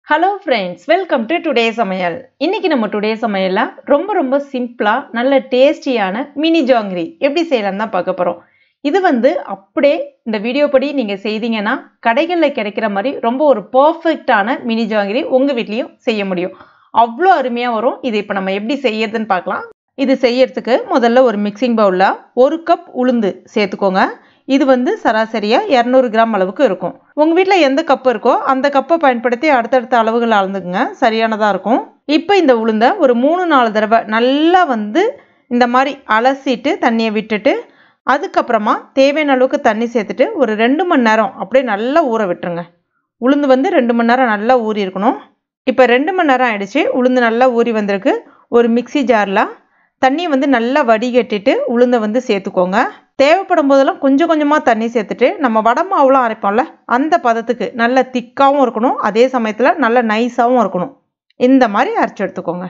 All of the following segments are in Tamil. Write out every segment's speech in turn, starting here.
hello friends welcome to today சமையல் இன்னைக்கு நம்ம டுடே சமையல்ல ரொம்ப ரொம்ப சிம்பிளா நல்ல டேஸ்டியான மினி ஜாங்கிரி எப்படி செய்யலாம் தான் பார்க்க போறோம் இது வந்து அப்படியே இந்த வீடியோ படி நீங்க செய்தீங்கன்னா கடைகளில் கிடைக்கிற மாதிரி ரொம்ப ஒரு பர்ஃபெக்டான மினி ஜாங்கிரி உங்க வீட்லயும் செய்ய முடியும் அவ்வளோ அருமையா வரும் இது இப்போ நம்ம எப்படி செய்யறதுன்னு பார்க்கலாம் இது செய்யறதுக்கு முதல்ல ஒரு மிக்சிங் பவுலில் ஒரு கப் உளுந்து சேர்த்துக்கோங்க இது வந்து சராசரியாக இரநூறு கிராம் அளவுக்கு இருக்கும் உங்கள் வீட்டில் எந்த கப்பு இருக்கோ அந்த கப்பை பயன்படுத்தி அடுத்தடுத்த அளவுகள் அளந்துக்குங்க சரியானதாக இருக்கும் இப்போ இந்த உளுந்தை ஒரு மூணு நாலு தடவை நல்லா வந்து இந்த மாதிரி அலசிட்டு தண்ணியை விட்டுட்டு அதுக்கப்புறமா தேவையான அளவுக்கு தண்ணி சேர்த்துட்டு ஒரு ரெண்டு மணி நேரம் அப்படியே நல்லா ஊற விட்டுருங்க உளுந்து வந்து ரெண்டு மணி நேரம் நல்லா ஊறி இருக்கணும் இப்போ ரெண்டு மணி நேரம் ஆயிடுச்சு உளுந்து நல்லா ஊறி வந்திருக்கு ஒரு மிக்சி ஜாரில் தண்ணியை வந்து நல்லா வடிகட்டிட்டு உளுந்தை வந்து சேர்த்துக்கோங்க தேவைப்படும் போதெல்லாம் கொஞ்சம் கொஞ்சமாக தண்ணி சேர்த்துட்டு நம்ம வடை மாவுலாம் அரைப்போம்ல அந்த பதத்துக்கு நல்ல திக்காகவும் இருக்கணும் அதே சமயத்தில் நல்ல நைஸாகவும் இருக்கணும் இந்த மாதிரி அரைச்சி எடுத்துக்கோங்க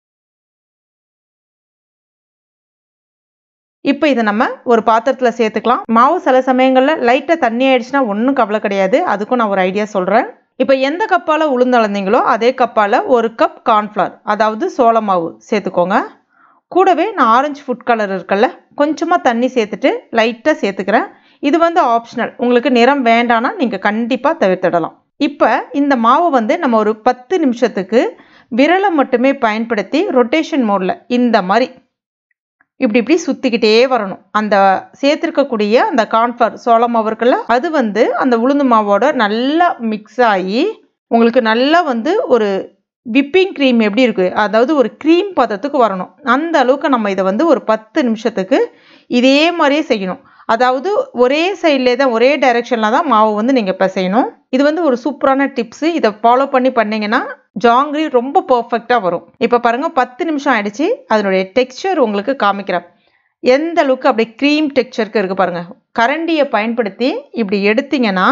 இப்போ இதை நம்ம ஒரு பாத்திரத்தில் சேர்த்துக்கலாம் மாவு சில சமயங்களில் லைட்டாக தண்ணி ஆயிடுச்சுன்னா ஒன்றும் கவலை கிடையாது அதுக்கும் நான் ஒரு ஐடியா சொல்கிறேன் இப்போ எந்த கப்பால் உளுந்து அளந்தீங்களோ அதே கப்பால் ஒரு கப் கார்ன்ஃப்ளவர் அதாவது சோள மாவு சேர்த்துக்கோங்க கூடவே நான் ஆரஞ்சு ஃபுட் கலர் இருக்குல்ல கொஞ்சமாக தண்ணி சேர்த்துட்டு லைட்டாக சேர்த்துக்கிறேன் இது வந்து ஆப்ஷனல் உங்களுக்கு நிறம் வேண்டானா நீங்கள் கண்டிப்பாக தவிர்த்திடலாம் இப்போ இந்த மாவை வந்து நம்ம ஒரு பத்து நிமிஷத்துக்கு விரலை மட்டுமே பயன்படுத்தி ரொட்டேஷன் மோடில் இந்த மாதிரி இப்படி இப்படி சுற்றிக்கிட்டே வரணும் அந்த சேர்த்துருக்கக்கூடிய அந்த கார்ன்ஃப்ளவர் சோள மாவு இருக்குல்ல அது வந்து அந்த உளுந்து மாவோட நல்லா மிக்ஸ் ஆகி உங்களுக்கு நல்லா வந்து ஒரு விப்பிங் க்ரீம் எப்படி இருக்குது அதாவது ஒரு க்ரீம் பதத்துக்கு வரணும் அந்த அளவுக்கு நம்ம இதை வந்து ஒரு பத்து நிமிஷத்துக்கு இதே மாதிரியே செய்யணும் அதாவது ஒரே சைட்லேயே தான் ஒரே டைரெக்ஷனில் தான் மாவு வந்து நீங்கள் இப்போ செய்யணும் இது வந்து ஒரு சூப்பரான டிப்ஸு இதை ஃபாலோ பண்ணி பண்ணிங்கன்னா ஜாங்கிரி ரொம்ப பர்ஃபெக்டாக வரும் இப்போ பாருங்கள் பத்து நிமிஷம் ஆயிடுச்சு அதனுடைய டெக்ஸ்சர் உங்களுக்கு காமிக்கிறேன் எந்த அளவுக்கு அப்படி க்ரீம் டெக்ஸ்சருக்கு இருக்குது பாருங்கள் கரண்டியை பயன்படுத்தி இப்படி எடுத்தீங்கன்னா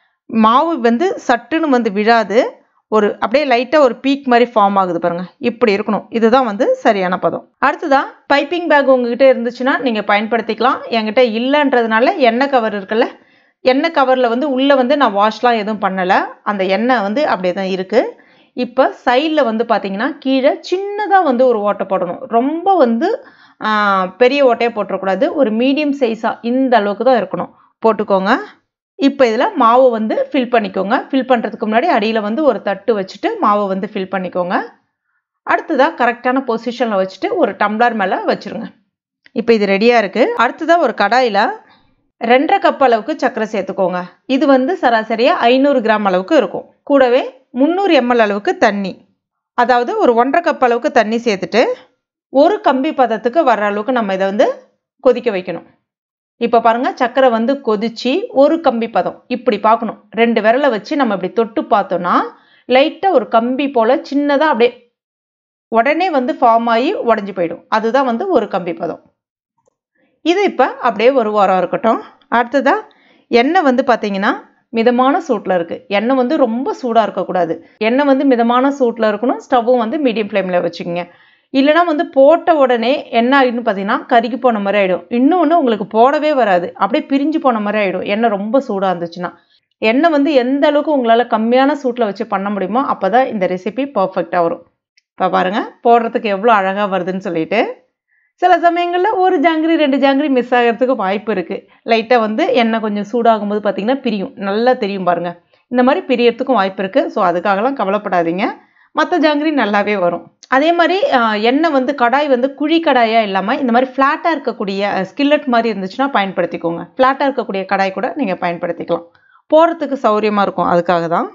மாவு வந்து சட்டுன்னு வந்து விழாது ஒரு அப்படியே லைட்டாக ஒரு பீக் மாதிரி ஃபார்ம் ஆகுது பாருங்கள் இப்படி இருக்கணும் இதுதான் வந்து சரியான பதம் அடுத்ததான் பைப்பிங் பேக் உங்ககிட்ட இருந்துச்சுன்னா நீங்கள் பயன்படுத்திக்கலாம் என்கிட்ட இல்லைன்றதுனால எண்ணெய் கவர் இருக்குல்ல எண்ணெய் கவரில் வந்து உள்ளே வந்து நான் வாஷ்லாம் எதுவும் பண்ணலை அந்த எண்ணெய் வந்து அப்படியே தான் இருக்குது இப்போ சைடில் வந்து பார்த்தீங்கன்னா கீழே சின்னதாக வந்து ஒரு ஓட்டை போடணும் ரொம்ப வந்து பெரிய ஓட்டையை போட்டுறக்கூடாது ஒரு மீடியம் சைஸாக இந்த அளவுக்கு தான் இருக்கணும் போட்டுக்கோங்க இப்போ இதில் மாவு வந்து ஃபில் பண்ணிக்கோங்க ஃபில் பண்ணுறதுக்கு முன்னாடி அடியில் வந்து ஒரு தட்டு வச்சுட்டு மாவை வந்து ஃபில் பண்ணிக்கோங்க அடுத்ததாக கரெக்டான பொசிஷனில் வச்சுட்டு ஒரு டம்ளர் மேலே வச்சுருங்க இப்போ இது ரெடியாக இருக்குது அடுத்ததாக ஒரு கடாயில் ரெண்டரை கப் அளவுக்கு சர்க்கரை சேர்த்துக்கோங்க இது வந்து சராசரியாக ஐநூறு கிராம் அளவுக்கு இருக்கும் கூடவே முந்நூறு எம்எல் அளவுக்கு தண்ணி அதாவது ஒரு ஒன்றரை கப் அளவுக்கு தண்ணி சேர்த்துட்டு ஒரு கம்பி பதத்துக்கு வர்ற அளவுக்கு நம்ம இதை வந்து கொதிக்க வைக்கணும் இப்போ பாருங்கள் சக்கரை வந்து கொதிச்சு ஒரு கம்பி பதம் இப்படி பார்க்கணும் ரெண்டு விரலை வச்சு நம்ம இப்படி தொட்டு பார்த்தோன்னா லைட்டாக ஒரு கம்பி போல் சின்னதாக அப்படியே உடனே வந்து ஃபார்ம் ஆகி உடஞ்சி போயிடும் அதுதான் வந்து ஒரு கம்பி பதம் இது இப்போ அப்படியே ஒரு வாரம் இருக்கட்டும் அடுத்ததாக எண்ணெய் வந்து பார்த்தீங்கன்னா மிதமான சூட்டில் இருக்குது எண்ணெய் வந்து ரொம்ப சூடாக இருக்கக்கூடாது எண்ணெய் வந்து மிதமான சூட்டில் இருக்கணும் ஸ்டவ்வும் வந்து மீடியம் ஃப்ளேமில் வச்சுக்கோங்க இல்லைனா வந்து போட்ட உடனே என்ன ஆகிடுன்னு பார்த்தீங்கன்னா கருகி போன மாதிரி ஆகிடும் இன்னொன்று உங்களுக்கு போடவே வராது அப்படியே பிரிஞ்சு போன மாதிரி ஆகிடும் எண்ணெய் ரொம்ப சூடாக இருந்துச்சுன்னா எண்ணெய் வந்து எந்த அளவுக்கு உங்களால் கம்மியான சூட்டில் வச்சு பண்ண முடியுமோ அப்போ தான் இந்த ரெசிபி பர்ஃபெக்டாக வரும் இப்போ பாருங்கள் போடுறதுக்கு எவ்வளோ அழகாக வருதுன்னு சொல்லிட்டு சில சமயங்களில் ஒரு ஜாங்கிரி ரெண்டு ஜாங்கிரி மிஸ் ஆகிறதுக்கு வாய்ப்பு இருக்குது லைட்டாக வந்து எண்ணெய் கொஞ்சம் சூடாகும் போது பார்த்திங்கன்னா பிரியும் நல்லா தெரியும் பாருங்கள் இந்த மாதிரி பிரியறதுக்கும் வாய்ப்பு இருக்குது ஸோ அதுக்காகலாம் கவலைப்படாதீங்க மற்ற ஜாங்கிரி நல்லாவே வரும் அதே மாதிரி எண்ணெய் வந்து கடாய் வந்து குழி கடாயாக இல்லாமல் இந்த மாதிரி ஃப்ளாட்டாக இருக்கக்கூடிய ஸ்கில்லட் மாதிரி இருந்துச்சுன்னா பயன்படுத்திக்கோங்க ஃப்ளாட்டாக இருக்கக்கூடிய கடாய் கூட நீங்கள் பயன்படுத்திக்கலாம் போடுறதுக்கு சௌரியமாக இருக்கும் அதுக்காக தான்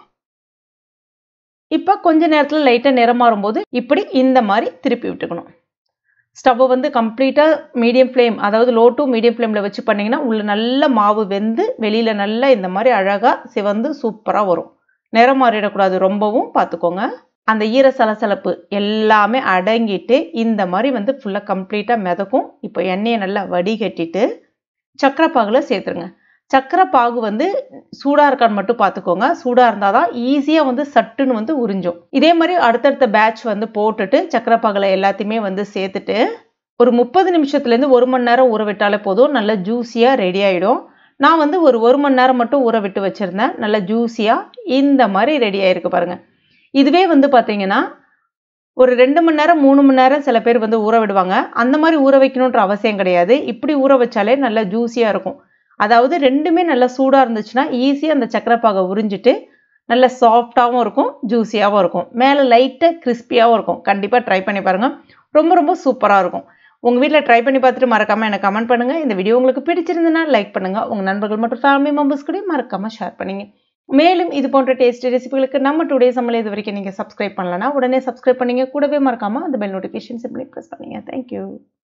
இப்போ கொஞ்ச நேரத்தில் லைட்டாக நிறமாறும் போது இப்படி இந்த மாதிரி திருப்பி விட்டுக்கணும் ஸ்டவ்வை வந்து கம்ப்ளீட்டாக மீடியம் ஃப்ளேம் அதாவது லோ டு மீடியம் ஃப்ளேமில் வச்சு பண்ணிங்கன்னா உள்ள நல்ல மாவு வெந்து வெளியில் நல்லா இந்த மாதிரி அழகாக சிவந்து சூப்பராக வரும் நிறம் மாறிடக்கூடாது ரொம்பவும் பார்த்துக்கோங்க அந்த ஈர சலசலப்பு எல்லாமே அடங்கிட்டு இந்த மாதிரி வந்து ஃபுல்லாக கம்ப்ளீட்டாக மிதக்கும் இப்போ எண்ணெயை நல்லா வடிகட்டிட்டு சக்கரை பாகில் சேர்த்துருங்க சக்கரை பாகு வந்து சூடாக இருக்கான்னு மட்டும் பார்த்துக்கோங்க சூடாக இருந்தால் தான் ஈஸியாக வந்து சட்டுன்னு வந்து உறிஞ்சும் இதே மாதிரி அடுத்தடுத்த பேட்ச் வந்து போட்டுட்டு சக்கரை பாகில் எல்லாத்தையுமே வந்து சேர்த்துட்டு ஒரு முப்பது நிமிஷத்துலேருந்து ஒரு மணி நேரம் ஊற விட்டாலே போதும் நல்லா ஜூஸியாக ரெடி ஆகிடும் நான் வந்து ஒரு ஒரு மணி நேரம் மட்டும் ஊற விட்டு வச்சுருந்தேன் நல்லா ஜூஸியாக இந்த மாதிரி ரெடி ஆகிருக்கு பாருங்கள் இதுவே வந்து பார்த்தீங்கன்னா ஒரு ரெண்டு மணி நேரம் மூணு மணி நேரம் சில பேர் வந்து ஊற விடுவாங்க அந்த மாதிரி ஊற வைக்கணுன்ற அவசியம் கிடையாது இப்படி ஊற வச்சாலே நல்லா ஜூஸியாக இருக்கும் அதாவது ரெண்டுமே நல்லா சூடாக இருந்துச்சுன்னா ஈஸியாக அந்த சக்கரை பாகை உறிஞ்சிட்டு நல்ல சாஃப்டாகவும் இருக்கும் ஜூஸியாகவும் இருக்கும் மேலே லைட்டாக கிறிஸ்பியாகவும் இருக்கும் கண்டிப்பாக ட்ரை பண்ணி பாருங்கள் ரொம்ப ரொம்ப சூப்பராக இருக்கும் உங்கள் வீட்டில் ட்ரை பண்ணி பார்த்துட்டு மறக்காமல் எனக்கு கமெண்ட் பண்ணுங்கள் இந்த வீடியோ உங்களுக்கு பிடிச்சிருந்ததுன்னா லைக் பண்ணுங்கள் உங்கள் நண்பர்கள் மற்றும் ஃபேமிலி மெம்பர்ஸ் கூட மறக்காமல் ஷேர் பண்ணுங்க மேலும் இது போன்ற டேஸ்டி ரெசிபிகளுக்கு நம்ம டுடே சமையல் இது வரைக்கும் நீங்கள் சப்ஸ்கிரைப் பண்ணலன்னா உடனே சப்ஸ்கிரைப் பண்ணீங்க கூடவே மறக்காமல் அந்த பெல் நோட்டிஃபிகேஷன் சிம்பிளி ப்ரெஸ் பண்ணுங்க தேங்க்யூ